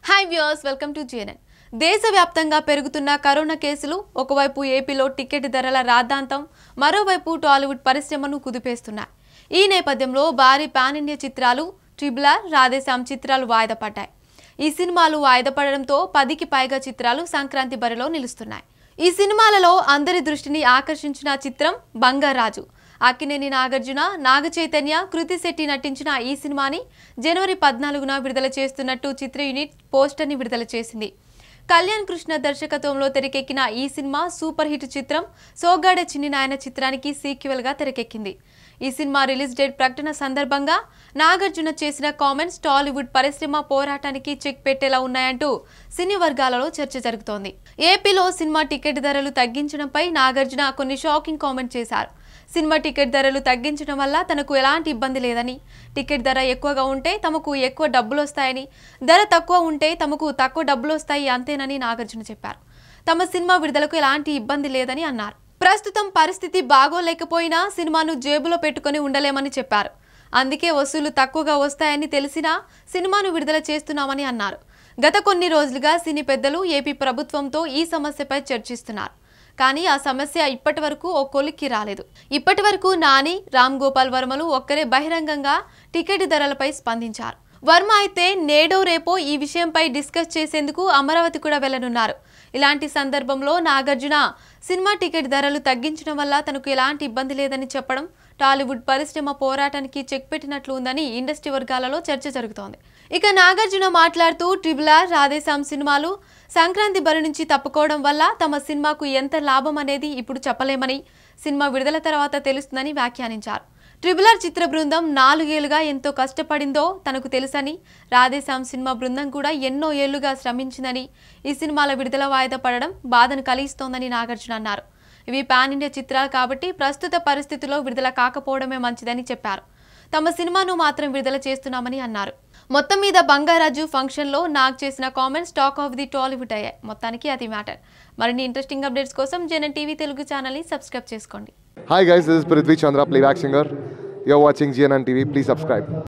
Hi viewers welcome to GNN దేశవ్యాప్తంగా పెరుగుతున్న corona కేసులు ఒకవైపు ఏపీలో టికెట్ ధరల రాద్ధాంతం మరోవైపు టాలీవుడ్ పరిశ్రమను కుదిపేస్తున్నాయి ఈ నేపథ్యంలో భారీ పాన్ ఇండియా చిత్రాలు ట్రిబులర్ రాధేశ్యామ్ చిత్రాలు వాయిదా పడ్డాయి ఈ సినిమాలు వాయిదా పడడంతో పదికి పైగా చిత్రాలు సంక్రాంతి బరిలో నిలుస్తున్నాయి ఈ సినిమాలలో అందరి దృష్టిని ఆకర్షించిన చిత్రం బంగారాజు అక్కినేని నాగార్జున నాగ చైతన్య కృతి శెట్టి నటించిన ఈ సినిమాని జనవరి పద్నాలుగున విడుదల చేస్తున్నట్టు చిత్ర యూనిట్ పోస్టర్ని విడుదల చేసింది కళ్యాణ్ కృష్ణ దర్శకత్వంలో తెరకెక్కిన ఈ సినిమా సూపర్ హిట్ చిత్రం సోగాడ చిన్ని నాయన చిత్రానికి సీక్వెల్ గా తెరకెక్కింది ఈ సినిమా రిలీజ్ డేట్ ప్రకటన సందర్భంగా నాగార్జున చేసిన కామెంట్స్ టాలీవుడ్ పరిశ్రమ పోరాటానికి చెక్ పెట్టేలా ఉన్నాయంటూ సినీ వర్గాలలో చర్చ జరుగుతోంది ఏపీలో సినిమా టికెట్ ధరలు తగ్గించడంపై నాగార్జున కొన్ని షాకింగ్ కామెంట్ చేశారు సినిమా టికెట్ ధరలు తగ్గించడం వల్ల తనకు ఎలాంటి ఇబ్బంది లేదని టికెట్ ధర ఎక్కువగా ఉంటే తమకు ఎక్కువ డబ్బులు వస్తాయని ధర తక్కువ ఉంటే తమకు తక్కువ డబ్బులు వస్తాయి అంతేనని నాగార్జున చెప్పారు తమ సినిమా విడుదలకు ఎలాంటి ఇబ్బంది లేదని అన్నారు ప్రస్తుతం పరిస్థితి బాగోలేకపోయినా సినిమాను జేబులో పెట్టుకొని ఉండలేమని చెప్పారు అందుకే వసూలు తక్కువగా వస్తాయని తెలిసినా సినిమాను విడుదల చేస్తున్నామని అన్నారు గత కొన్ని రోజులుగా సినీ పెద్దలు ఏపీ ప్రభుత్వంతో ఈ సమస్యపై చర్చిస్తున్నారు కానీ ఆ సమస్య ఇప్పటి వరకు ఓ కొలిక్కి రాలేదు ఇప్పటి వరకు నాని రామ్ గోపాల్ వర్మలు ఒక్కరే బహిరంగంగా టికెట్ ధరలపై స్పందించారు వర్మ అయితే నేడో రేపో ఈ విషయంపై డిస్కస్ చేసేందుకు అమరావతి కూడా వెళ్లనున్నారు ఇలాంటి సందర్భంలో నాగార్జున సినిమా టికెట్ ధరలు తగ్గించడం వల్ల తనకు ఎలాంటి ఇబ్బంది లేదని చెప్పడం టాలీవుడ్ పరిశ్రమ పోరాటానికి చెక్ పెట్టినట్లు ఉందని ఇండస్ట్రీ వర్గాలలో చర్చ జరుగుతోంది ఇక నాగార్జున మాట్లాడుతూ ట్రిబులార్ రాధేశ్యామ్ సినిమాలు సంక్రాంతి బరి నుంచి తప్పుకోవడం వల్ల తమ సినిమాకు ఎంత లాభం అనేది ఇప్పుడు చెప్పలేమని సినిమా విడుదల తర్వాత తెలుస్తుందని వ్యాఖ్యానించారు ట్రిబులర్ చిత్ర బృందం నాలుగేళ్లుగా ఎంతో కష్టపడిందో తనకు తెలుసని రాధేశ్యామ్ సినిమా బృందం కూడా ఎన్నో ఏళ్లుగా శ్రమించిందని ఈ సినిమాల విడుదల వాయిదా పడడం బాధను కలిగిస్తోందని నాగార్జున అన్నారు ఇవి పాన్ ఇండియా చిత్రాలు కాబట్టి ప్రస్తుత పరిస్థితుల్లో విడుదల కాకపోవడమే మంచిదని చెప్పారు తమ సినిమాను మాత్రం విడుదల చేస్తున్నామని అన్నారు మొత్తం మీద బంగారాజు ఫంక్షన్లో నాగ్ చేసిన comments talk of the Tollywood అయ్యాయి మొత్తానికి అది మ్యాటర్ మరిన్ని ఇంట్రెస్టింగ్ అప్డేట్స్ కోసం జనన్ టీవీ తెలుగు ఛానల్ని సబ్స్క్రైబ్ చేసుకోండి Hi guys, this is Prithvi Chandra, playback singer. You're watching GNN TV. Please subscribe.